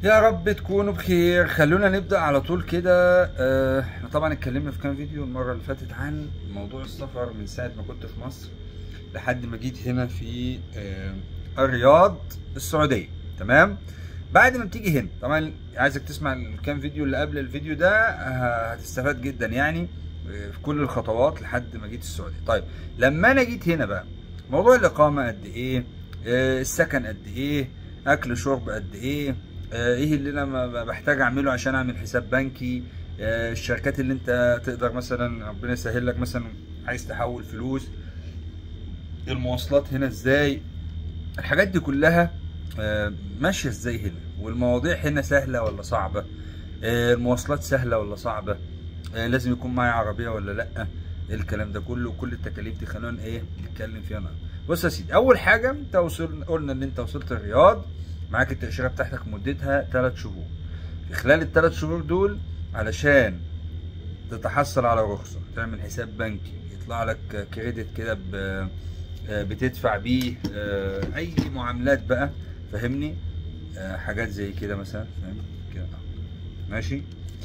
يا رب تكونوا بخير خلونا نبدا على طول كده آه، احنا طبعا اتكلمنا في كام فيديو المره اللي فاتت عن موضوع السفر من ساعه ما كنت في مصر لحد ما جيت هنا في آه، الرياض السعوديه تمام بعد ما بتيجي هنا طبعا عايزك تسمع الكام فيديو اللي قبل الفيديو ده آه، هتستفاد جدا يعني آه، في كل الخطوات لحد ما جيت السعوديه طيب لما انا جيت هنا بقى موضوع الاقامه قد ايه آه، السكن قد ايه اكل شرب قد ايه آه، ايه اللي انا ما بحتاج اعمله عشان اعمل حساب بنكي آه، الشركات اللي انت تقدر مثلا ربنا يسهل لك مثلا عايز تحول فلوس المواصلات هنا ازاي الحاجات دي كلها آه، ماشيه ازاي هنا والمواضيع هنا سهله ولا صعبه آه، المواصلات سهله ولا صعبه آه، لازم يكون معايا عربيه ولا لا الكلام ده كله وكل التكاليف دي خلونا ايه نتكلم فيها النهارده بص يا سيدي اول حاجه انت وصل قلنا ان انت وصلت الرياض معاك التاشيره بتاعتك مدتها 3 شهور في خلال الثلاث شهور دول علشان تتحصل على رخصه تعمل حساب بنكي يطلع لك كريدت كده ب- آه، بتدفع بيه آه، اي معاملات بقى فاهمني آه، حاجات زي كده مثلا فاهم كده ماشي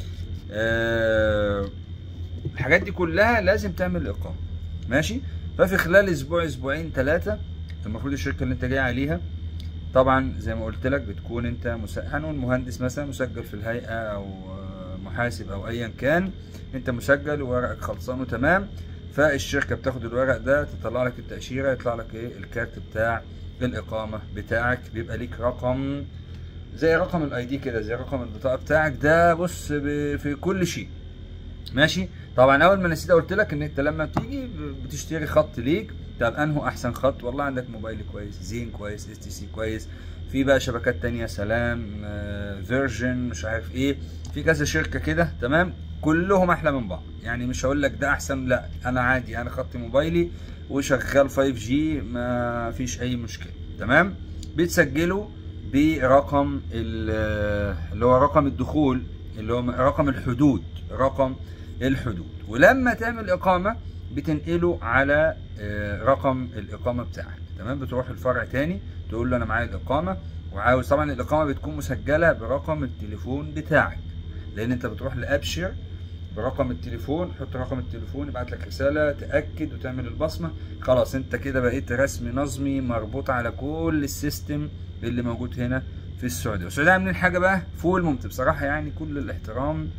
آه، الحاجات دي كلها لازم تعمل اقامه ماشي ففي خلال اسبوع اسبوعين ثلاثه المفروض الشركه اللي انت جاي عليها طبعا زي ما قلت لك بتكون انت مس... هنقول مهندس مثلا مسجل في الهيئه او آه، محاسب او ايا كان انت مسجل وورقك خلصان وتمام فالشركه بتاخد الورق ده تطلع لك التاشيره يطلع لك ايه الكارت بتاع الاقامه بتاعك بيبقى ليك رقم زي رقم الاي دي كده زي رقم البطاقه بتاعك ده بص ب... في كل شيء ماشي طبعا اول ما نسيت قلت لك ان انت لما بتيجي بتشتري خط ليك طب انه احسن خط والله عندك موبايل كويس زين كويس اس تي سي كويس في بقى شبكات تانية سلام آه، فيرجن مش عارف ايه في كذا شركة كده تمام كلهم احلى من بعض يعني مش هقول لك ده احسن لا انا عادي انا خط موبايلي وشغال 5 جي ما فيش اي مشكلة تمام بتسجلوا برقم ال- اللي هو رقم الدخول اللي هو رقم الحدود رقم الحدود ولما تعمل اقامه بتنقله على آه، رقم الاقامه بتاعك تمام بتروح الفرع تاني تقول له انا معايا الاقامه وعاوز طبعا الاقامه بتكون مسجله برقم التليفون بتاعك لان انت بتروح لابشر برقم التليفون حط رقم التليفون يبعت لك رساله تاكد وتعمل البصمه خلاص انت كده بقيت رسمي نظمي مربوط على كل السيستم اللي موجود هنا في السعوديه والسعوديه عاملين حاجه بقى فوق الممتع بصراحه يعني كل الاحترام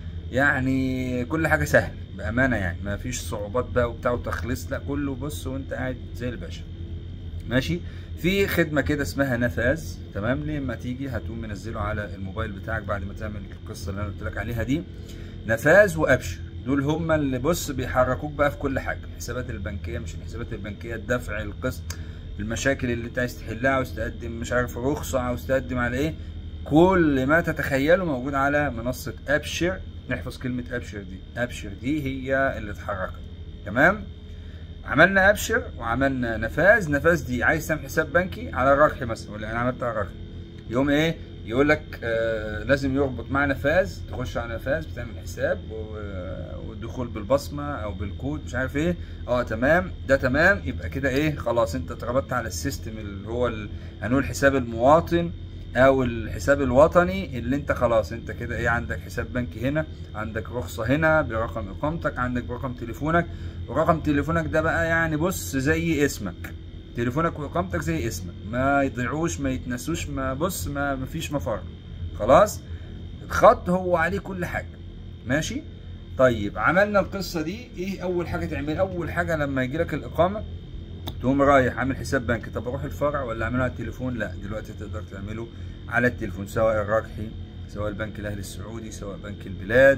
يعني كل حاجه سهله بامانه يعني ما فيش صعوبات بقى وبتاع وتخليص لا كله بص وانت قاعد زي الباشا ماشي في خدمه كده اسمها نفاذ تمام لما تيجي هتقوم منزله على الموبايل بتاعك بعد ما تعمل القصه اللي انا قلت لك عليها دي نفاذ وابشر دول هم اللي بص بيحركوك بقى في كل حاجه الحسابات البنكيه مش الحسابات البنكيه الدفع القسط المشاكل اللي انت عايز تحلها عاوز تقدم مش عارف رخصه عاوز تقدم على ايه كل ما تتخيله موجود على منصه ابشر نحفظ كلمه ابشر دي ابشر دي هي اللي اتحركت تمام عملنا ابشر وعملنا نفاذ نفاذ دي عايز تعمل حساب بنكي على الرقح مثلا ولا انا عملت على الرقح يوم ايه يقول لك آه لازم يربط مع نفاذ تخش على نفاذ بتعمل حساب و- والدخول بالبصمه او بالكود مش عارف ايه اه تمام ده تمام يبقى كده ايه خلاص انت اتربطت على السيستم اللي هو ال- هنقول حساب المواطن او الحساب الوطني اللي انت خلاص انت كده ايه عندك حساب بنكي هنا عندك رخصه هنا برقم اقامتك عندك برقم تليفونك ورقم تليفونك ده بقى يعني بص زي اسمك تليفونك واقامتك زي اسمك ما يضيعوش ما يتنسوش ما بص ما مفيش مفر خلاص الخط هو عليه كل حاجه ماشي طيب عملنا القصه دي ايه اول حاجه تعمل اول حاجه لما يجي لك الاقامه تقوم رايح عامل حساب بنكي طب اروح الفرع ولا اعمله على التليفون لا دلوقتي تقدر تعمله على التليفون سواء الرجحي سواء البنك الاهلي السعودي سواء بنك البلاد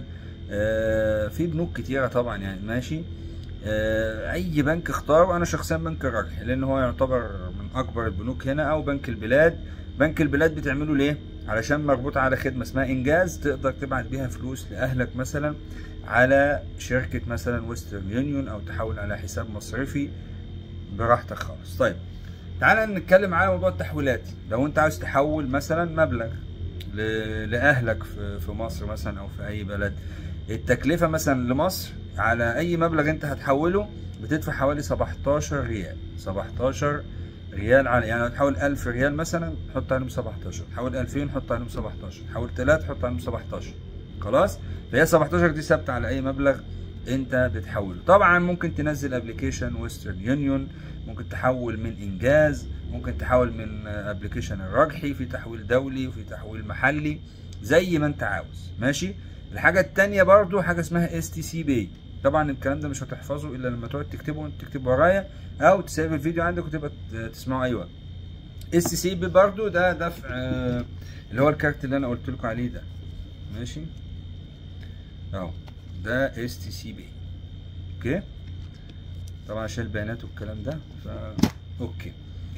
آه في بنوك كتيره طبعا يعني ماشي آه اي بنك اختاره انا شخصيا بنك الرجحي لان هو يعتبر من اكبر البنوك هنا او بنك البلاد بنك البلاد بتعمله ليه علشان مربوط على خدمه اسمها انجاز تقدر تبعت بيها فلوس لاهلك مثلا على شركه مثلا ويسترن يونيون او تحول على حساب مصرفي براحتك خالص طيب تعالى نتكلم على موضوع التحويلات لو انت عاوز تحول مثلا مبلغ ل- لاهلك في في مصر مثلا او في اي بلد التكلفه مثلا لمصر على اي مبلغ انت هتحوله بتدفع حوالي 17 ريال 17 ريال على يعني لو تحول 1000 ريال مثلا حط عليهم 17 تحول 2000 حط عليهم 17 تحول 3 حط عليهم 17 خلاص فهي 17 دي ثابته على اي مبلغ انت بتحوله طبعا ممكن تنزل ابلكيشن ويسترن يونيون ممكن تحول من انجاز ممكن تحول من ابلكيشن الرجحي في تحويل دولي وفي تحويل محلي زي ما انت عاوز ماشي الحاجه التانية برضو حاجه اسمها اس تي سي باي طبعا الكلام ده مش هتحفظه الا لما تقعد تكتبه وانت تكتب ورايا او تسيب الفيديو عندك وتبقى تسمعه اي وقت اس تي سي بي برضو ده دفع آه، اللي هو الكارت اللي انا قلت لكم عليه ده ماشي اهو ده اس تي سي بي اوكي طبعا عشان البيانات والكلام ده ف اوكي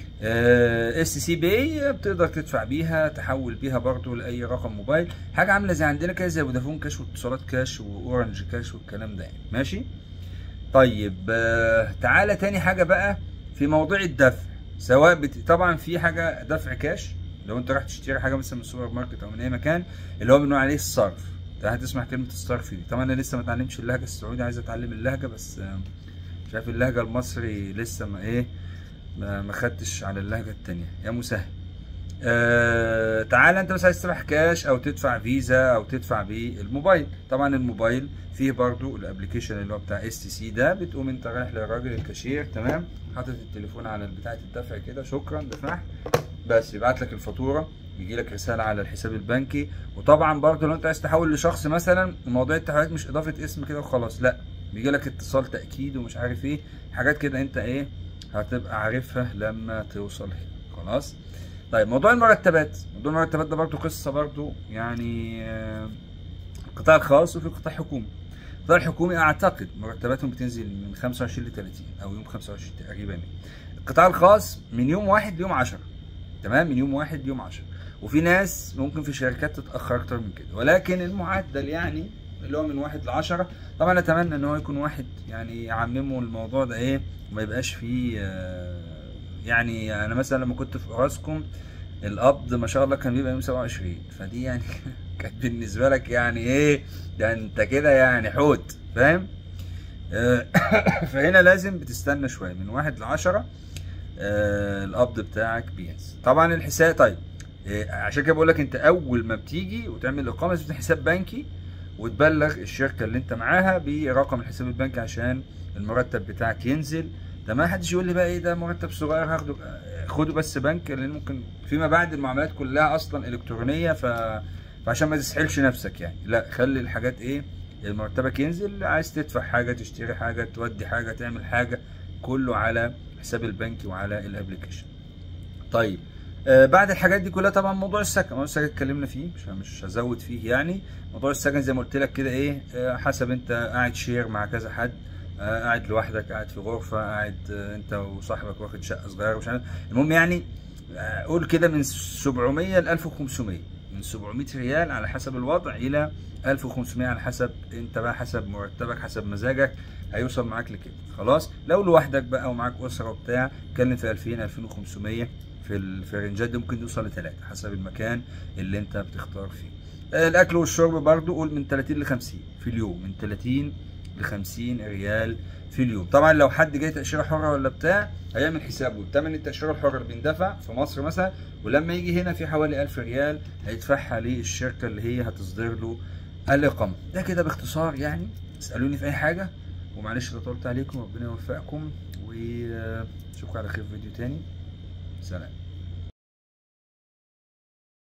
اس سي بي بتقدر تدفع بيها تحول بيها برضو لاي رقم موبايل حاجه عامله زي عندنا كده زي فودافون كاش واتصالات كاش واورنج كاش والكلام ده يعني ماشي طيب آه، تعالى تاني حاجه بقى في موضوع الدفع سواء بت... طبعا في حاجه دفع كاش لو انت رايح تشتري حاجه مثلا من السوبر ماركت او من اي مكان اللي هو بنقول عليه الصرف ده هتسمع كلمه الصرف دي طبعا انا لسه ما اتعلمتش اللهجه السعودي عايز اتعلم اللهجه بس آه، مش عارف اللهجه المصري لسه ما ايه ما ما خدتش على اللهجه التانية يا مسهل آه تعالى انت بس عايز تفتح كاش او تدفع فيزا او تدفع بالموبايل طبعا الموبايل فيه برضو الابلكيشن اللي هو بتاع اس تي سي ده بتقوم انت رايح للراجل الكاشير تمام حاطط التليفون على بتاعه الدفع كده شكرا دفعت بس يبعت لك الفاتوره يجي لك رساله على الحساب البنكي وطبعا برضو لو انت عايز تحول لشخص مثلا موضوع التحويلات مش اضافه اسم كده وخلاص لا بيجي لك اتصال تاكيد ومش عارف ايه حاجات كده انت ايه هتبقى عارفها لما توصل هنا خلاص طيب موضوع المرتبات موضوع المرتبات ده برضو قصه برضو يعني آه، القطاع الخاص وفي القطاع الحكومي القطاع الحكومي اعتقد مرتباتهم بتنزل من 25 ل 30 او يوم 25 تقريبا يعني. القطاع الخاص من يوم واحد ليوم 10 تمام من يوم واحد ليوم 10 وفي ناس ممكن في شركات تتاخر اكتر من كده ولكن المعدل يعني اللي هو من واحد ل 10 طبعا اتمنى ان هو يكون واحد يعني يعمموا الموضوع ده ايه وما يبقاش فيه آه، يعني انا مثلا لما كنت في اوراسكوم القبض ما شاء الله كان بيبقى يوم 27 فدي يعني كانت بالنسبه لك يعني ايه ده انت كده يعني حوت فاهم آه، فهنا لازم بتستنى شويه من واحد لعشرة آه، القبض بتاعك بينزل طبعا الحساب طيب آه، عشان كده بقول لك انت اول ما بتيجي وتعمل اقامه لازم تفتح حساب بنكي وتبلغ الشركه اللي انت معاها برقم الحساب البنكي عشان المرتب بتاعك ينزل ده ما حدش يقول لي بقى ايه ده مرتب صغير هاخده آه، خده بس بنك لان ممكن فيما بعد المعاملات كلها اصلا الكترونيه ف فعشان ما تسحلش نفسك يعني لا خلي الحاجات ايه مرتبك ينزل عايز تدفع حاجه تشتري حاجه تودي حاجه تعمل حاجه كله على حساب البنكي وعلى الابلكيشن طيب آه بعد الحاجات دي كلها طبعا موضوع السكن موضوع السكن اتكلمنا فيه مش مش هزود فيه يعني موضوع السكن زي ما قلت لك كده ايه آه حسب انت قاعد شير مع كذا حد آه قاعد لوحدك قاعد في غرفه قاعد آه انت وصاحبك واخد شقه صغيره مش عارف المهم يعني آه قول كده من 700 ل 1500 من 700 ريال على حسب الوضع الى 1500 على حسب انت بقى حسب مرتبك حسب مزاجك هيوصل معاك لكده خلاص لو لوحدك بقى ومعاك اسره وبتاع اتكلم في 2000 2500 في ال- في الرنجات دي ممكن توصل لثلاثه حسب المكان اللي انت بتختار فيه آه، الاكل والشرب برضو قول من 30 ل 50 في اليوم من 30 ل 50 ريال في اليوم طبعا لو حد جاي تاشيره حره ولا بتاع هيعمل حسابه ثمن التاشيره الحره اللي بيندفع في مصر مثلا ولما يجي هنا في حوالي 1000 ريال هيدفعها للشركه اللي هي هتصدر له الاقامه ده كده باختصار يعني اسالوني في اي حاجه ومعلش لو طولت عليكم ربنا يوفقكم واشوفكم على خير في فيديو تاني سلام